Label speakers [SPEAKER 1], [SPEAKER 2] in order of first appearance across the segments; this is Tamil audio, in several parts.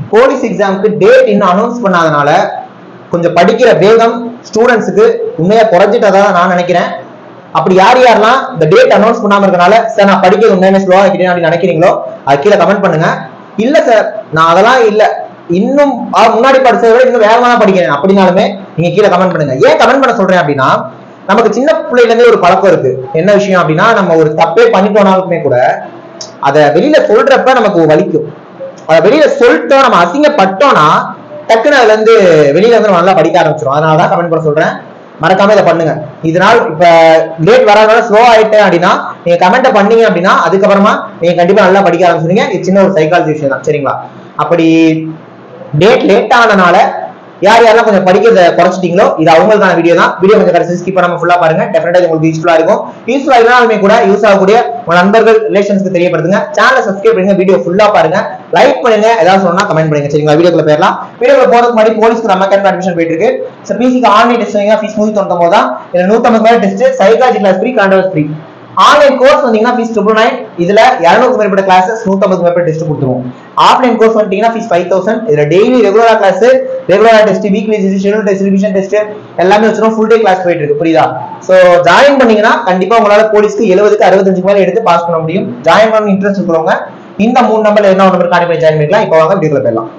[SPEAKER 1] போலீஸ் எக்ஸாமுக்கு டேட் இன்னும் அனௌன்ஸ் பண்ணாதனால கொஞ்சம் படிக்கிற வேகம் ஸ்டூடெண்ட்ஸுக்கு உண்மையா குறைஞ்சிட்டதா நான் நினைக்கிறேன் அப்படி யார் யாரெல்லாம் இந்த டேட் அனௌன்ஸ் பண்ணாம இருக்கனால சார் நான் படிக்கிறது உண்மையுமே ஸ்லோவா வைக்கிறேன் அப்படின்னு நினைக்கிறீங்களோ அது கீழே கமெண்ட் பண்ணுங்க இல்ல சார் நான் அதெல்லாம் இல்ல இன்னும் ஆ, முன்னாடி படிச்சதை விட இன்னும் வேகமா தான் படிக்கிறேன் அப்படின்னாலுமே நீங்க கீழே கமெண்ட் பண்ணுங்க ஏன் கமெண்ட் பண்ண சொல்றேன் அப்படின்னா நமக்கு சின்ன பிள்ளையில இருந்தே ஒரு பழக்கம் இருக்கு என்ன விஷயம் அப்படின்னா நம்ம ஒரு தப்பே பண்ணிட்டோம்னாலுமே கூட அதை வெளியில சொல்றப்ப நமக்கு வலிக்கும் அதை வெளியில சொல்லிட்டோம் நம்ம அசிங்கப்பட்டோம்னா டக்குன்னு அதுல இருந்து வெளியில இருந்து நம்ம நல்லா படிக்க ஆரம்பிச்சிடும் அதனால தான் கமெண்ட் பண்ண சொல்றேன் மறக்காம இதை பண்ணுங்க இதனால் இப்ப லேட் வராதனால ஸ்லோ ஆயிட்டேன் அப்படின்னா நீங்க கமெண்ட் பண்ணீங்க அப்படின்னா அதுக்கப்புறமா நீங்க கண்டிப்பா நல்லா படிக்க ஆரம்பிச்சிருங்க இது சின்ன ஒரு சைக்காலஜி விஷயம் தான் சரிங்களா அப்படி டேட் லேட் ஆனனால யார் யாரெல்லாம் கொஞ்சம் படிக்கிறத குறைச்சிட்டீங்களோ இது அவங்களுக்கான வீடியோ தான் வீடியோ கொஞ்சம் கடைசி ஸ்கிப் பண்ணாம ஃபுல்லா பாருங்க டெஃபினட்டா உங்களுக்கு யூஸ்ஃபுல்லா இருக்கும் யூஸ்ஃபுல்லா இல்லனாலுமே கூட யூஸ் ஆகக்கூடிய உங்க நண்பர்கள் ரிலேஷன்ஸ்க்கு தெரியப்படுத்துங்க சேனலை சப்ஸ்கிரைப் பண்ணுங்க வீடியோ ஃபுல்லா பாருங்க லைக் பண்ணுங்க ஏதாவது சொன்னா கமெண்ட் பண்ணுங்க சரிங்களா வீடியோக்குள்ள போயிடலாம் வீடியோக்குள்ள போறதுக்கு முன்னாடி போலீஸ்க்கு நம்ம கேரட் அட்மிஷன் போயிட்டு இருக்கு ஸோ பிசிக்கு ஆன்லைன் டெஸ்ட் வைங்க ஃபீஸ் நூத்தி தொண்ணூத்தொம்பது தான் இதுல நூத்தம்பது மேல டெஸ்ட் சைக்காலஜி கிளாஸ் ஃப்ரீ கண்டவர்ஸ் ஃப்ரீ ஆன்லைன் கோர்ஸ் வந்தீங்கன்னா ஃபீஸ் ட்ரிபிள் நைன் இதுல இரநூறுக்கு மேற்பட்ட கிளாஸஸ் நூத்தம்பதுக்கு மேற்பட்ட டெஸ்ட் கொடுத்துருவோம் ஆஃப்லைன் கோர்ஸ் வந்துட்டீங்கன்னா ஃபீஸ் ஃபைவ் தௌசண்ட் இதுல டெய்லி ரெகுலரா கிளாஸ் ரெகுலரா test weekly schedule test revision test எல்லாமே வச்சிரும் ஃபுல் டே கிளாஸ் போயிட்டு இருக்கு புரியுதா சோ ஜாயின் பண்ணீங்கன்னா கண்டிப்பா உங்களால போலீஸ்க்கு எழுபதுக்கு அறுபத்தஞ்சுக்கு மேல எடுத்து பாஸ் பண்ண முடியும் ஜாயின் பண்ண இன்ட்ரெஸ்ட் இருக்கிறவங்க இந்த மூணு நம்பர்ல என்ன நம்பர் கான்டெக்ட் பண்ணி ஜாயின் பண்ணிக்கலாம் இப்போ வாங்க வீடியோக்குள்ள போயிடலாம்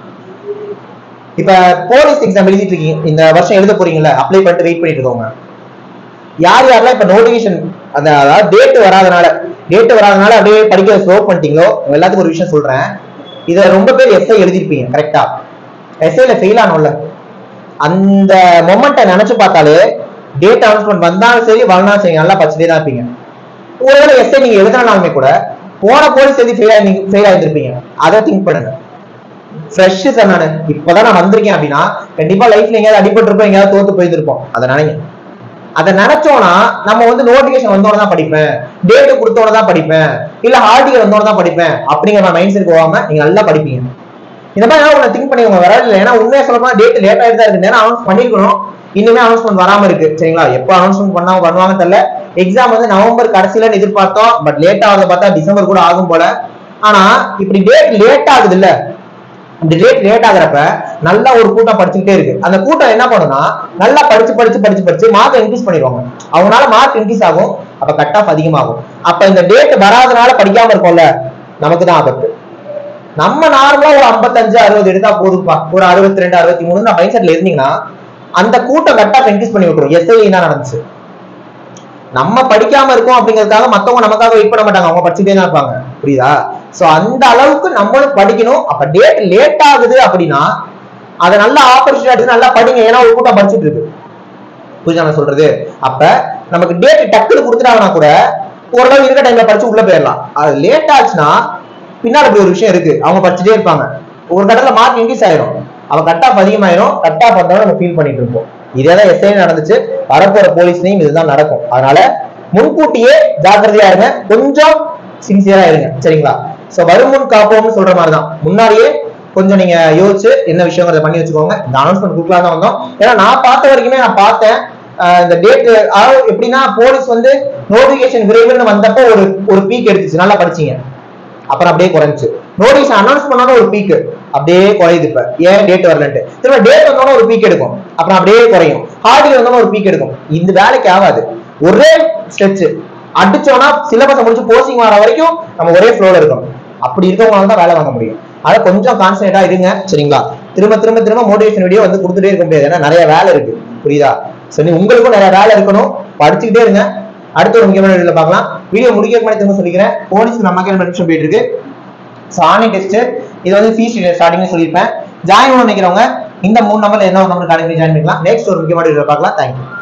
[SPEAKER 1] இப்ப போலீஸ் எக்ஸாம் எழுதிட்டு இருக்கீங்க இந்த வருஷம் எழுத போறீங்கல்ல அப்ளை பண்ணிட்டு வெயிட் பண்ணிட்டு இருக்கவங்க யார் யாரெல்லாம் இப்ப நோட்டிபிகேஷன் அந்த அதாவது டேட் வராதனால டேட் வராதனால அப்படியே படிக்க ஸ்லோ பண்ணிட்டீங்களோ உங்க எல்லாத்துக்கும் ஒரு விஷயம் சொல்றேன் இதுல ரொம்ப பேர் எஸ்ஐ எழுதிருப்பீங்க கரெக்டா எஸ்ஐல ஃபெயில் ஆனோம்ல அந்த மொமெண்ட்டை நினைச்சு பார்த்தாலே டேட் அனௌன்ஸ்மெண்ட் வந்தாலும் சரி வரனாலும் சரி நல்லா படிச்சுட்டே தான் இருப்பீங்க ஒருவேளை எஸ்ஐ நீங்க எழுதினாலுமே கூட போன போலீஸ் எழுதி ஃபெயில் ஆகி ஃபெயில் ஆயிருப்பீங்க அதை திங்க் பண்ணுங்க ஃப்ரெஷ் சார் நான் இப்பதான் நான் வந்திருக்கேன் அப்படின்னா கண்டிப்பா லைஃப்ல எங்கேயாவது அடிபட்டு இருப்போம் எங்கேயாவது தோத்து போயிருப்போம் அதை நினைங்க அதை நினைச்சோம்னா நம்ம வந்து நோட்டிபிகேஷன் வந்தோட தான் படிப்பேன் டேட்டு கொடுத்தோட தான் படிப்பேன் இல்ல ஹார்டிகல் வந்தோட தான் படிப்பேன் அப்படிங்கிற மைண்ட் செட் போகாம நீங்க நல்லா படிப்பீங்க இந்த மாதிரி ஏதாவது ஒன்று திங்க் பண்ணி உங்க வராது இல்லை ஏன்னா உண்மையா சொல்லப்போனா டேட் லேட் ஆயிட்டு தான் இருக்கு ஏன்னா அனௌன்ஸ் பண்ணிருக்கணும் இன்னுமே அனௌன்ஸ்மெண்ட் வராம இருக்கு சரிங்களா எப்போ அனௌன்ஸ்மெண்ட் பண்ணாம பண்ணுவாங்க தெரியல எக்ஸாம் வந்து நவம்பர் கடைசியில எதிர்பார்த்தோம் பட் லேட் ஆகுறத பார்த்தா டிசம்பர் கூட ஆகும் போல ஆனா இப்படி டேட் லேட் ஆகுது இல்ல இந்த டேட் லேட் ஆகுறப்ப நல்லா ஒரு கூட்டம் படிச்சுக்கிட்டே இருக்கு அந்த கூட்டம் என்ன பண்ணும்னா நல்லா படிச்சு படிச்சு படிச்சு படிச்சு மார்க் இன்க்ரீஸ் பண்ணிடுவாங்க அவங்களால மார்க் இன்க்ரீஸ் ஆகும் அப்ப கட் ஆஃப் அதிகமாகும் அப்ப இந்த டேட் வராதனால படிக்காம இருக்கோம்ல நமக்கு தான் ஆபத்து நம்ம நார்மலா ஒரு ஐம்பத்தஞ்சு அறுபது எடுத்தா போதுப்பா ஒரு அறுபத்தி ரெண்டு அறுபத்தி மூணு மைண்ட் செட்ல இருந்தீங்கன்னா அந்த கூட்டம் கட் ஆஃப் இன்க்ரீஸ் பண்ணி விட்டுரும் எஸ்ஐ என்ன நடந்துச்சு நம்ம படிக்காம இருக்கோம் அப்படிங்கிறதுக்காக மத்தவங்க நமக்காக வெயிட் பண்ண மாட்டாங்க அவங்க படிச்சுட்டே தான் இருப்பாங்க புரியுதா சோ அந்த அளவுக்கு நம்மளும் படிக்கணும் அப்ப டேட் லேட் ஆகுது அப்படின்னா அதை நல்ல ஆப்பர்ச்சுனிட்டி நல்லா படிங்க ஏன்னா ஒரு கூட்டம் படிச்சுட்டு இருக்கு புரியுதா நான் சொல்றது அப்ப நமக்கு டேட் டக்குனு கொடுத்துட்டாங்கன்னா கூட ஓரளவு இருக்க டைம்ல படிச்சு உள்ள போயிடலாம் அது லேட் ஆச்சுன்னா பின்னாடி இப்படி ஒரு விஷயம் இருக்கு அவங்க படிச்சுட்டே இருப்பாங்க ஒரு கட்டத்துல மார்க் இன்க்ரீஸ் ஆயிரும் அவன் கட் ஆஃப் அதிகமாயிரும் கட் ஆஃப் வந்தாலும் நம்ம ஃபீல் பண்ணிட்டு இருப்போம் இதே தான் எஸ்ஐ நடந்துச்சு வரப்போற போலீஸ்லயும் இதுதான் நடக்கும் அதனால முன்கூட்டியே ஜாக்கிரதையா இருங்க கொஞ்சம் சின்சியரா இருங்க சரிங்களா சோ வரும் முன் காப்போம்னு சொல்ற மாதிரி தான் முன்னாடியே கொஞ்சம் நீங்க யோசிச்சு என்ன விஷயங்கிறத பண்ணி வச்சுக்கோங்க இந்த அனௌன்ஸ்மெண்ட் கொடுக்கலாம் தான் வந்தோம் ஏன்னா நான் பார்த்த வரைக்குமே நான் பார்த்தேன் ஆஹ் இந்த டேட் அதாவது எப்படின்னா போலீஸ் வந்து நோட்டிபிகேஷன் விரைவுன்னு வந்தப்போ ஒரு ஒரு பீக் எடுத்துச்சு நல்லா படிச்சீங்க அப்புறம் அப்படியே குறைஞ்சிச்சு நோட்டீஸ் அனௌன்ஸ் பண்ணாலும் ஒரு பீக் அப்படியே குறையுது இப்ப ஏன் டேட் வரலன்ட்டு திரும்ப டேட் வந்தோட ஒரு பீக் எடுக்கும் அப்புறம் அப்படியே குறையும் ஹார்டில் வந்தோட ஒரு பீக் எடுக்கும் இந்த வேலைக்கு ஆகாது ஒரே ஸ்ட்ரெச் அடிச்சோம்னா சிலபஸை முடிச்சு போஸ்டிங் வர வரைக்கும் நம்ம ஒரே ஃப்ளோல இருக்கணும் அப்படி இருக்கவங்களால தான் வேலை வாங்க முடியும் அதை கொஞ்சம் கான்சன்ட்ரேட்டா இருங்க சரிங்களா திரும்ப திரும்ப திரும்ப மோட்டிவேஷன் வீடியோ வந்து கொடுத்துட்டே இருக்க முடியாது ஏன்னா நிறைய வேலை இருக்கு புரியுதா சரி உங்களுக்கும் நிறைய வேலை இருக்கணும் படிச்சுக்கிட்டே இருங்க அடுத்த ஒரு முக்கியமான வீடியோல பார்க்கலாம் வீடியோ முடிக்க முன்னாடி திரும்ப சொல்லிக்கிறேன் போலீஸ் நம்ம அட்மிஷன் போயிட்டு இருக்கு ஸோ ஆன்லைன் டெஸ்ட் இது வந்து ஃபீஸ் ஸ்டார்டிங்ல சொல்லியிருப்பேன் ஜாயின் பண்ண நினைக்கிறவங்க இந்த மூணு நம்பர்ல என்ன ஒரு நம்பர் காலேஜ் ஜாயின் பண்ணிக்கலாம் நெக்ஸ்ட் ஒரு முக்கியமான வீடியோ பார்க்கலாம் தேங்க்யூ